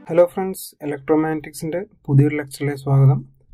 Hello friends ഇലക്ട്രോമാഗ്നറ്റിക്സിൻ്റെ പുതിയൊരു ലെക്ചറിലേക്ക് സ്വാഗതം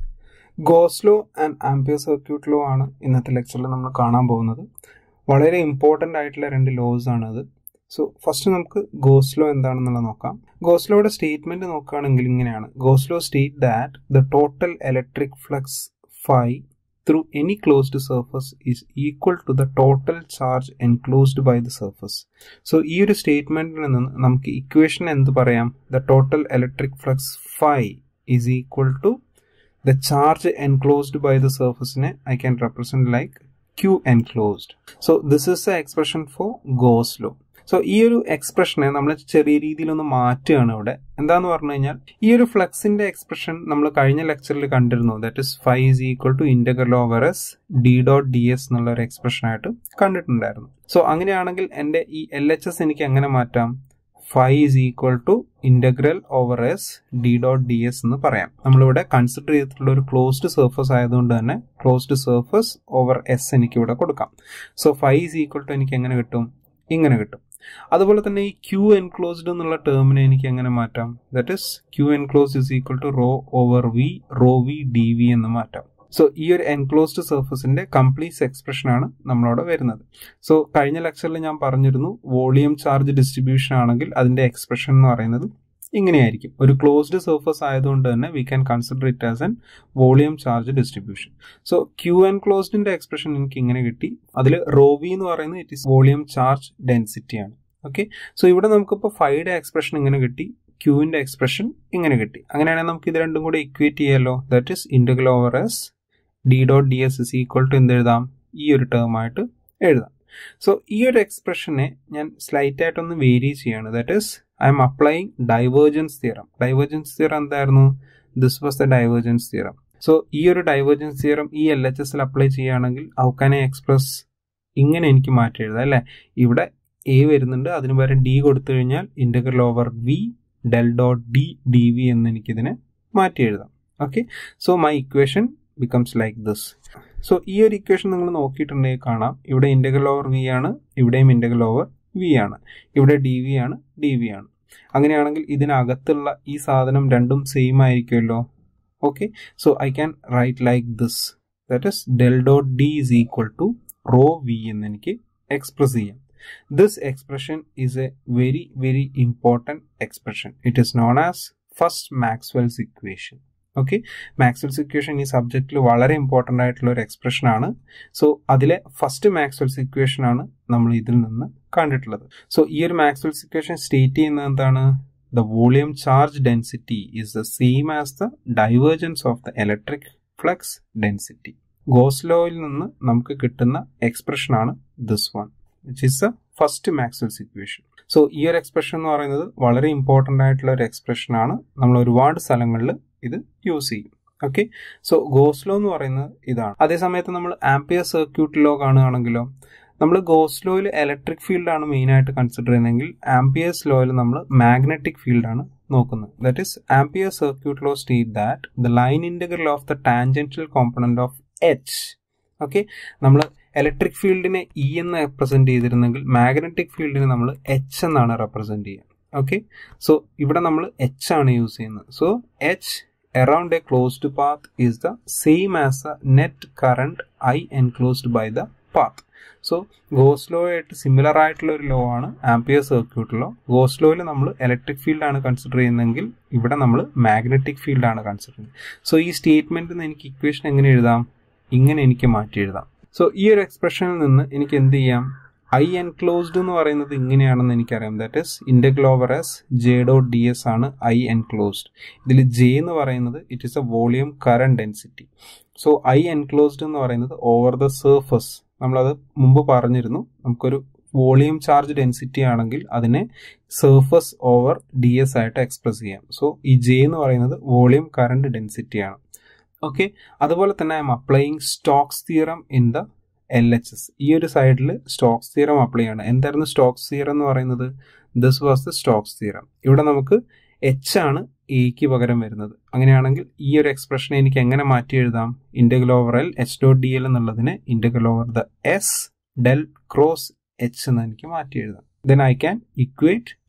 Gauss law and Ampere circuit law ആണ് ഇന്നത്തെ ലെക്ചറിൽ നമ്മൾ കാണാൻ പോകുന്നത് വളരെ ഇമ്പോർട്ടൻ്റ് ആയിട്ടുള്ള രണ്ട് ലോസ് ആണ് അത് സോ ഫസ്റ്റ് നമുക്ക് ഗോസ്ലോ എന്താണെന്നുള്ളത് നോക്കാം ഗോസ്ലോയുടെ സ്റ്റേറ്റ്മെന്റ് നോക്കുകയാണെങ്കിൽ ഇങ്ങനെയാണ് Gauss law state that the total electric flux phi through any closed surface is equal to the total charge enclosed by the surface so ഈ ഒരു സ്റ്റേറ്റ്മെന്റിൽ നിന്ന് നമുക്ക് ഇക്വേഷൻ എന്ത് പറയാം the total electric flux phi is equal to the charge enclosed by the സർഫസിനെ I can represent like Q enclosed so this is a expression for Gauss law so ഈ ഒരു എക്സ്പ്രഷനെ നമ്മൾ ചെറിയ രീതിയിലൊന്ന് മാറ്റുകയാണ് ഇവിടെ എന്താന്ന് പറഞ്ഞു കഴിഞ്ഞാൽ ഈ ഒരു ഫ്ലക്സിന്റെ എക്സ്പ്രഷൻ നമ്മൾ കഴിഞ്ഞ ലെക്ചറിൽ കണ്ടിരുന്നു that is five is equal to integral over S D dot D S എന്നുള്ള ഒരു എക്സ്പ്രഷൻ ആയിട്ട് കണ്ടിട്ടുണ്ടായിരുന്നു സോ അങ്ങനെയാണെങ്കിൽ എൻ്റെ ഈ എൽ എച്ച് എസ് എനിക്ക് എങ്ങനെ മാറ്റാം five is equal to integral over S D dot D S എന്ന് പറയാം നമ്മളിവിടെ കൺസിഡർ ചെയ്തിട്ടുള്ള ഒരു ക്ലോസ്ഡ് സർഫസ് ആയതുകൊണ്ട് തന്നെ ക്ലോസ്ഡ് സർഫസ് ഓവർ എസ് എനിക്ക് ഇവിടെ കൊടുക്കാം so five is equal to എനിക്ക് എങ്ങനെ കിട്ടും ഇങ്ങനെ കിട്ടും അതുപോലെ തന്നെ ഈ ക്യൂ എൻക്ലോസ്ഡ് എന്നുള്ള ടേമിനെ എനിക്ക് എങ്ങനെ മാറ്റാം that is Q enclosed is equal to rho over V rho V D V എന്ന് മാറ്റാം സോ ഈ ഒരു എൻക്ലോസ്ഡ് സർഫസിന്റെ കംപ്ലീറ്റ് എക്സ്പ്രഷൻ ആണ് നമ്മളവിടെ വരുന്നത് സോ കഴിഞ്ഞ ലെക്ചറിൽ ഞാൻ പറഞ്ഞിരുന്നു വോളിയം ചാർജ് ഡിസ്ട്രിബ്യൂഷൻ ആണെങ്കിൽ അതിന്റെ എക്സ്പ്രഷൻ എന്ന് പറയുന്നത് ഇങ്ങനെയായിരിക്കും ഒരു ക്ലോസ്ഡ് സർഫസ് ആയതുകൊണ്ട് തന്നെ we can consider it as an volume charge distribution so Q ആൻഡ് ക്ലോസ്ഡിന്റെ എക്സ്പ്രഷൻ എനിക്ക് ഇങ്ങനെ കിട്ടി അതിൽ റോവി എന്ന് പറയുന്നത് it is volume charge density ആണ് ഓക്കെ സോ ഇവിടെ നമുക്കിപ്പോൾ ഫൈയുടെ എക്സ്പ്രഷൻ ഇങ്ങനെ കിട്ടി ക്യൂവിന്റെ എക്സ്പ്രഷൻ ഇങ്ങനെ കിട്ടി അങ്ങനെയാണെങ്കിൽ നമുക്ക് ഇത് രണ്ടും കൂടെ ഇക്വേറ്റ് ചെയ്യാലോ that is integral over S D dot D S is equal to എന്ത് എഴുതാം ഈ ഒരു ടേം ആയിട്ട് എഴുതാം സോ ഈ ഒരു എക്സ്പ്രഷനെ ഞാൻ സ്ലൈറ്റ് ആയിട്ടൊന്ന് വേരി ചെയ്യാണ് that is I'm applying divergence theorem divergence theorem എന്തായിരുന്നു this was the divergence theorem so ഈ ഒരു ഡൈവേർജൻസ് തിയറം ഈ എൽ എച്ച് എസിൽ അപ്ലൈ ചെയ്യുകയാണെങ്കിൽ ഹൗ കാൻ ഐ എക്സ്പ്രസ് ഇങ്ങനെ എനിക്ക് മാറ്റി എഴുതാം അല്ലേ ഇവിടെ എ വരുന്നുണ്ട് അതിന് പകരം ഡി കൊടുത്തു കഴിഞ്ഞാൽ integral over V del dot D D V എന്ന് എനിക്കിതിനെ മാറ്റി എഴുതാം okay so my equation becomes like this so ഈ ഒരു ഇക്വേഷൻ നിങ്ങൾ നോക്കിയിട്ടുണ്ടെങ്കിൽ കാണാം ഇവിടെ ഇന്റഗ്രൽ ഓവർ വി ആണ് ഇവിടെയും ഇന്റഗ്രൽ ഓവർ വി ആണ് ഇവിടെ ഡി വി ആണ് ഡി വി ആണ് അങ്ങനെയാണെങ്കിൽ ഇതിനകത്തുള്ള ഈ സാധനം രണ്ടും സെയിം ആയിരിക്കുമല്ലോ okay so I can write like this that is del dot D is equal to rho V എന്ന് എനിക്ക് എക്സ്പ്രസ് ചെയ്യാം this expression is a very very important expression it is known as first Maxwell's equation okay Maxwell's equation ഈ സബ്ജക്റ്റിൽ വളരെ important ആയിട്ടുള്ള ഒരു expression ആണ് so അതിലെ ഫസ്റ്റ് മാക്സ്വെൽസ് ഇക്വേഷൻ ആണ് നമ്മൾ ഇതിൽ നിന്ന് കണ്ടിട്ടുള്ളത് സോ ഈ ഒരു മാക്സ്വെൽസ് ഇക്വേഷൻ സ്റ്റേറ്റ് ചെയ്യുന്നത് എന്താണ് the volume charge density is the same as the divergence of the electric flux density ഗോസ്ലോയിൽ നിന്ന് നമുക്ക് കിട്ടുന്ന എക്സ്പ്രഷൻ ആണ് this one which is the first Maxwell's equation so ഈ ഒരു എക്സ്പ്രഷൻ എന്ന് പറയുന്നത് വളരെ ഇമ്പോർട്ടൻ്റ് ആയിട്ടുള്ള ഒരു എക്സ്പ്രഷൻ ആണ് നമ്മൾ ഒരുപാട് സ്ഥലങ്ങളിൽ ഇത് യൂസ് ചെയ്യും ഓക്കെ സോ ഗോസ്ലോ എന്ന് പറയുന്നത് ഇതാണ് അതേസമയത്ത് നമ്മൾ ആംപിയർ സർക്യൂട്ട് ലോ കാണുകയാണെങ്കിലോ നമ്മൾ ഗോസ്ലോയിൽ ഇലക്ട്രിക് ഫീൽഡാണ് മെയിനായിട്ട് കൺസിഡർ ചെയ്യുന്നതെങ്കിൽ ആംപിയേഴ്സ് ലോയിൽ നമ്മൾ മാഗ്നറ്റിക് ഫീൽഡാണ് നോക്കുന്നത് that is Ampere circuit law state that the line integral of the tangential component of H okay നമ്മൾ ഇലക്ട്രിക് ഫീൽഡിനെ ഇ എന്ന് റെപ്രസെന്റ് ചെയ്തിരുന്നെങ്കിൽ മാഗ്നറ്റിക് ഫീൽഡിനെ നമ്മൾ എച്ച് എന്നാണ് റെപ്രസെന്റ് ചെയ്യുക ഓക്കെ സോ ഇവിടെ നമ്മൾ എച്ച് ആണ് യൂസ് ചെയ്യുന്നത് so H around a closed path is the same as the net current I enclosed by the path. So Gauss law ആയിട്ട് സിമിലർ ആയിട്ടുള്ള ഒരു ലോ ആണ് ആംപിയർ സർക്യൂട്ട് ലോ ഗോസ്ലോയിൽ നമ്മൾ ഇലക്ട്രിക് ഫീൽഡാണ് കൺസിഡർ ചെയ്യുന്നതെങ്കിൽ ഇവിടെ നമ്മൾ മാഗ്നറ്റിക് ഫീൽഡാണ് കൺസിഡർ ചെയ്യുന്നത് സോ ഈ സ്റ്റേറ്റ്മെന്റിൽ നിന്ന് എനിക്ക് ഇക്വേഷൻ എങ്ങനെ എഴുതാം ഇങ്ങനെ എനിക്ക് മാറ്റി എഴുതാം സോ ഈ ഒരു എക്സ്പ്രഷനിൽ നിന്ന് എനിക്ക് എന്ത് ചെയ്യാം ഐ എൻക്ലോസ്ഡ് എന്ന് പറയുന്നത് ഇങ്ങനെയാണെന്ന് എനിക്കറിയാം that is integral over S J dot D S ആണ് ഐ എൻക്ലോസ്ഡ് ഇതിൽ ജെ എന്ന് പറയുന്നത് it is a volume current density so I enclosed എന്ന് പറയുന്നത് ഓവർ ദ സർഫസ് നമ്മളത് മുമ്പ് പറഞ്ഞിരുന്നു നമുക്കൊരു വോളിയം ചാർജ് ഡെൻസിറ്റി ആണെങ്കിൽ അതിനെ സർഫസ് ഓവർ ഡി എസ് ആയിട്ട് എക്സ്പ്രസ് ചെയ്യാം സോ ഈ ജെ എന്ന് പറയുന്നത് വോളിയം കറണ്ട് ഡെൻസിറ്റി ആണ് ഓക്കെ അതുപോലെ തന്നെ I'm applying Stokes theorem in the L H S ഈ ഒരു സൈഡിൽ സ്റ്റോക്സ് തിയറം അപ്ലൈ ചെയ്യണം എന്തായിരുന്നു സ്റ്റോക്സ് തിയറം എന്ന് പറയുന്നത് this was the Stokes theorem ഇവിടെ നമുക്ക് എച്ച് ആണ് എക്ക് പകരം വരുന്നത് അങ്ങനെയാണെങ്കിൽ ഈ ഒരു എക്സ്പ്രഷനെ എനിക്ക് എങ്ങനെ മാറ്റി എഴുതാം integral over L H dot D L എന്നുള്ളതിനെ integral over the S del cross H എന്ന് എനിക്ക് മാറ്റി എഴുതാം then I can equate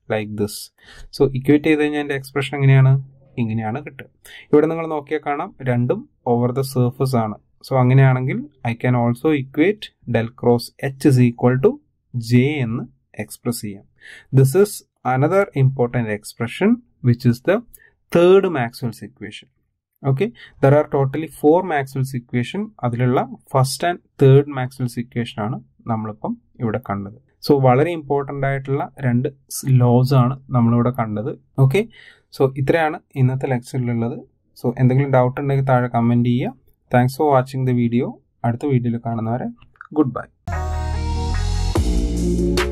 like this so equate ചെയ്ത് കഴിഞ്ഞാൽ എൻ്റെ എക്സ്പ്രഷൻ എങ്ങനെയാണ് ഇങ്ങനെയാണ് കിട്ടുക ഇവിടെ നിങ്ങൾ നോക്കിയാൽ കാണാം രണ്ടും ഓവർ ദ സർഫസ് ആണ് സോ അങ്ങനെയാണെങ്കിൽ I can also equate del cross H is equal to J എന്ന് എക്സ്പ്രസ് ചെയ്യാം this is another important expression which is the third Maxwell's equation okay there are totally four Maxwell's equation അതിലുള്ള first and third Maxwell's equation ആണ് നമ്മളിപ്പം ഇവിടെ കണ്ടത് so വളരെ important ആയിട്ടുള്ള രണ്ട് ലോസ് ആണ് നമ്മളിവിടെ കണ്ടത് ഓക്കെ സോ ഇത്രയാണ് ഇന്നത്തെ ലെക്ചറിലുള്ളത് സോ എന്തെങ്കിലും ഡൗട്ട് ഉണ്ടെങ്കിൽ താഴെ കമൻറ്റ് ചെയ്യുക thanks for watching the video അടുത്ത വീഡിയോയിൽ കാണുന്നവരെ ഗുഡ് ബൈ